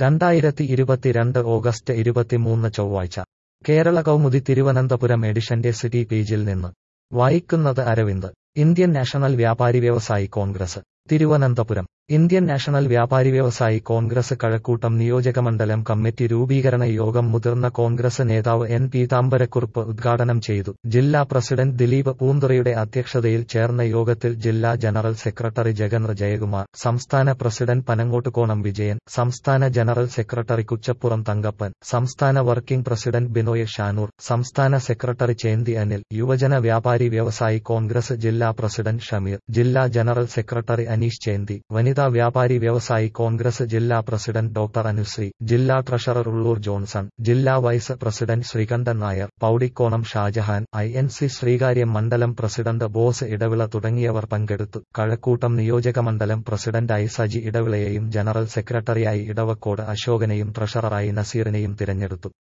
രണ്ടായിരത്തി ഇരുപത്തിരണ്ട് ഓഗസ്റ്റ് ഇരുപത്തിമൂന്ന് ചൊവ്വാഴ്ച കേരള കൗമുദി തിരുവനന്തപുരം എഡിഷന്റെ സിറ്റി പേജിൽ നിന്ന് വായിക്കുന്നത് അരവിന്ദ് ഇന്ത്യൻ നാഷണൽ വ്യാപാരി വ്യവസായി കോൺഗ്രസ് തിരുവനന്തപുരം ഇന്ത്യൻ നാഷണൽ വ്യാപാരി വ്യവസായി കോൺഗ്രസ് കഴക്കൂട്ടം നിയോജകമണ്ഡലം കമ്മിറ്റി രൂപീകരണ യോഗം മുതിർന്ന കോൺഗ്രസ് നേതാവ് എൻ പീതാംബരക്കുറുപ്പ് ഉദ്ഘാടനം ചെയ്തു ജില്ലാ പ്രസിഡന്റ് ദിലീപ് പൂന്തുറയുടെ അധ്യക്ഷതയിൽ ചേർന്ന യോഗത്തിൽ ജില്ലാ ജനറൽ സെക്രട്ടറി ജഗന്ര ജയകുമാർ സംസ്ഥാന പ്രസിഡന്റ് പനങ്ങോട്ടുകോണം വിജയൻ സംസ്ഥാന ജനറൽ സെക്രട്ടറി കുച്ചപ്പുറം തങ്കപ്പൻ സംസ്ഥാന വർക്കിംഗ് പ്രസിഡന്റ് ബിനോയ് ഷാനൂർ സംസ്ഥാന സെക്രട്ടറി ചേന്തി അനിൽ യുവജന വ്യാപാരി വ്യവസായി കോൺഗ്രസ് ജില്ലാ പ്രസിഡന്റ് ഷമീർ ജില്ലാ ജനറൽ സെക്രട്ടറി അനീഷ് ചേന്തി വനിതാ വ്യാപാരി വ്യവസായി കോൺഗ്രസ് ജില്ലാ പ്രസിഡന്റ് ഡോക്ടർ അനുശ്രീ ജില്ലാ ട്രഷറർ ഉള്ളൂർ ജോൺസൺ ജില്ലാ vice president Sreekantan Nair Powdikonam Shajahan I N C Sreekaryam മണ്ഡലം പ്രസിഡന്റ് ബോസ് ഇടവിള തുടങ്ങിയവർ പങ്കെടുത്തു കഴക്കൂട്ടം നിയോജകമണ്ഡലം പ്രസിഡന്റായി സജി ഇടവിളയെയും ജനറൽ സെക്രട്ടറിയായി ഇടവക്കോട് അശോകനെയും ട്രഷററായി നസീറിനെയും തിരഞ്ഞെടുത്തു